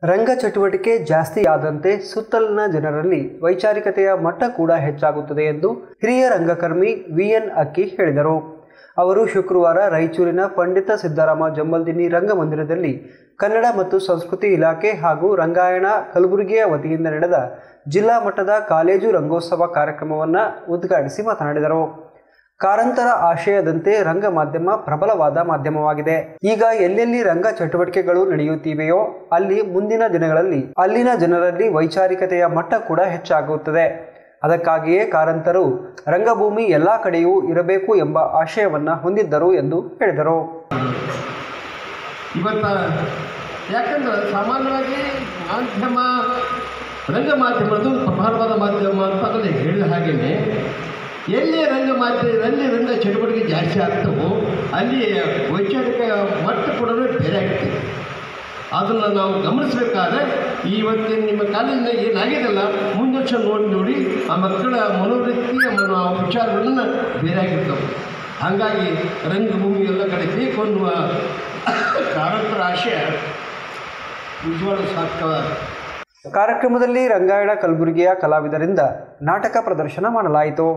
ರಂಗ ಚಟುವಟಿಕೆ ಜಾಸ್ತಿಯಾದಂತೆ ಸುತ್ತಲಿನ ಜನರಲ್ಲಿ ವೈಚಾರಿಕತೆಯ ಮಟ್ಟ ಕೂಡ ಹೆಚ್ಚಾಗುತ್ತದೆ ಎಂದು ಹಿರಿಯ ರಂಗಕರ್ಮಿ ವಿಎನ್ ಅಕ್ಕಿ ಹೇಳಿದರು ಅವರು ಶುಕ್ರವಾರ ರಾಯಚೂರಿನ ಪಂಡಿತ ಸಿದ್ದರಾಮ ಜಂಬಲ್ದಿನಿ ರಂಗಮಂದಿರದಲ್ಲಿ ಕನ್ನಡ ಮತ್ತು ಸಂಸ್ಕೃತಿ ಇಲಾಖೆ ಹಾಗೂ ರಂಗಾಯಣ ಕಲಬುರಗಿಯ ವತಿಯಿಂದ ನಡೆದ ಜಿಲ್ಲಾ ಮಟ್ಟದ ಕಾಲೇಜು ರಂಗೋತ್ಸವ ಕಾರ್ಯಕ್ರಮವನ್ನು ಉದ್ಘಾಟಿಸಿ ಮಾತನಾಡಿದರು ಕಾರಂತರ ಆಶಯದಂತೆ ರಂಗ ಮಾಧ್ಯಮ ಪ್ರಬಲವಾದ ಮಾಧ್ಯಮವಾಗಿದೆ ಈಗ ಎಲ್ಲೆಲ್ಲಿ ರಂಗ ಚಟುವಟಿಕೆಗಳು ನಡೆಯುತ್ತಿವೆಯೋ ಅಲ್ಲಿ ಮುಂದಿನ ದಿನಗಳಲ್ಲಿ ಅಲ್ಲಿನ ಜನರಲ್ಲಿ ವೈಚಾರಿಕತೆಯ ಮಟ್ಟ ಕೂಡ ಹೆಚ್ಚಾಗುತ್ತದೆ ಅದಕ್ಕಾಗಿಯೇ ಕಾರಂತರು ರಂಗಭೂಮಿ ಎಲ್ಲ ಕಡೆಯೂ ಇರಬೇಕು ಎಂಬ ಆಶಯವನ್ನ ಹೊಂದಿದ್ದರು ಎಂದು ಹೇಳಿದರು ಇವತ್ತ ಯಾಕಂದ್ರೆ ಸಾಮಾನ್ಯವಾಗಿ ಮಾಧ್ಯಮ ರಂಗ ಮಾಧ್ಯಮದ್ದು ಪ್ರಧಾನವಾದ ಮಾಧ್ಯಮ ಅಂತ ಆಗಲೇ ಹೇಳಿದ ಹಾಗೆಯೇ ಎಲ್ಲಿ ರಂಗ ಮಾಧ್ಯಮ ಎಲ್ಲಿ ರಂಗ ಚಟುವಟಿಕೆ ಜಾಸ್ತಿ ಆಗ್ತವೋ ಅಲ್ಲಿ ವೈಚಾರಿಕ ಮಟ್ಟ ಕೂಡ ಬೇರೆ ಆಗ್ತದೆ ಅದನ್ನು ನಾವು ಗಮನಿಸಬೇಕಾದ್ರೆ ಇವತ್ತಿನ ನಿಮ್ಮ ಕಾಲೇಜಿನ ಏನಾಗಿದೆಲ್ಲ ಮುಂದೆ ವರ್ಷ ನೋಡಿ ನೋಡಿ ಆ ಮಕ್ಕಳ ಮನೋವೃತ್ತಿ ಮನೋ ವಿಚಾರಗಳನ್ನ ಬೇರೆ ಆಗಿರ್ತವೆ ಹಾಗಾಗಿ ರಂಗಭೂಮಿ ಎಲ್ಲ ಕಡೆ ಬೇಕು ಅನ್ನುವ ಕಾರಂತರ ಆಶಯ ನಿಜವಾಗ್ಲೂ ಸಾರ್ಥಕವಾದ ಕಾರ್ಯಕ್ರಮದಲ್ಲಿ ರಂಗಾಯಣ ಕಲಬುರಗಿಯ ಕಲಾವಿದರಿಂದ ನಾಟಕ ಪ್ರದರ್ಶನ ಮಾಡಲಾಯಿತು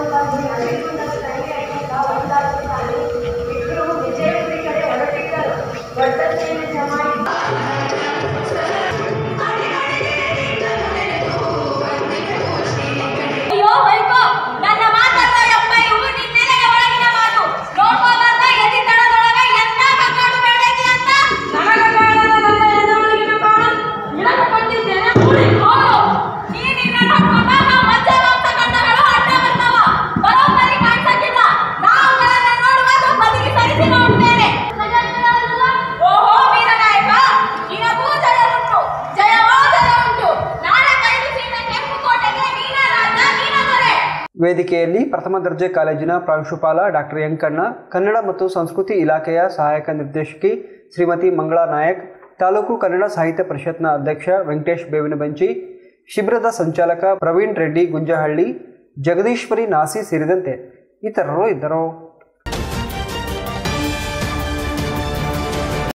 ಅಯ್ಯೋ ವೈಕೋ ನನ್ನ ಮಾತಲ್ಲ ಯಪ್ಪ ಇವು ನಿನ್ನೆಲೆಗೆ ಒಳಗಿನ ಮಾತು ನೋಡ್ಕೋ ಬಂದ ಎದಿ ತಳದೊಳಗ ಎಂತ ಮಕ್ಕಳು ಬೆಳೆದಿ ಅಂತ ನನಗ ಕಾಣದ ನನ್ನ ಎದೆಯೊಳಗಿನ ಕಾಣ ಇಳಕ ಕೊಟ್ಟಿದ್ದೇನೆ ಕೂಡಿ ಹೋಗು ನೀ ನಿನ್ನ ನಡ್ಕೊಂಡಾಗ ಮಧ್ಯಮಾಂಸ ಕಣ್ಣಗಳು ಅಡ್ಡ ಬರ್ತಾವ ಬರೋಬ್ಬರಿ ಕಾಣಿಸಕ್ಕಿಲ್ಲ ನಾವುಗಳನ್ನ ನೋಡುವುದು ಬದಿಗೆ ಸರಿಸಿ ನೋಡ್ತೇನೆ ಓಹೋ ವೀರನಾಯಕ ನಿನಗೂ ಜಯ ಉಂಟು ಜಯವೋ ಜಯ ಉಂಟು ನಾಳೆ ಕೈದು ಸೀಮೆ ಕೆಂಪು ಕೋಟೆಗೆ ನೀನ ರಾಜ ನೀನ ದೊರೆ ವೇದಿಕೆಯಲ್ಲಿ ಪ್ರಥಮ ದರ್ಜೆ ಕಾಲೇಜಿನ ಪ್ರಾಂಶುಪಾಲ ಡಾಕ್ಟರ್ ಯಂಕಣ್ಣ ಕನ್ನಡ ಮತ್ತು ಸಂಸ್ಕೃತಿ ಇಲಾಖೆಯ ಸಹಾಯಕ ನಿರ್ದೇಶಕಿ ಶ್ರೀಮತಿ ಮಂಗಳಾ ನಾಯಕ್ ತಾಲೂಕು ಕನ್ನಡ ಸಾಹಿತ್ಯ ಪರಿಷತ್ನ ಅಧ್ಯಕ್ಷ ವೆಂಕಟೇಶ್ ಬೇವಿನಬೆಂಚಿ ಶಿಬಿರದ ಸಂಚಾಲಕ ಪ್ರವೀಣ್ ರೆಡ್ಡಿ ಗುಂಜಹಳ್ಳಿ ಜಗದೀಶ್ವರಿ ನಾಸಿ ಸೇರಿದಂತೆ ಇತರರು ಇದ್ದರು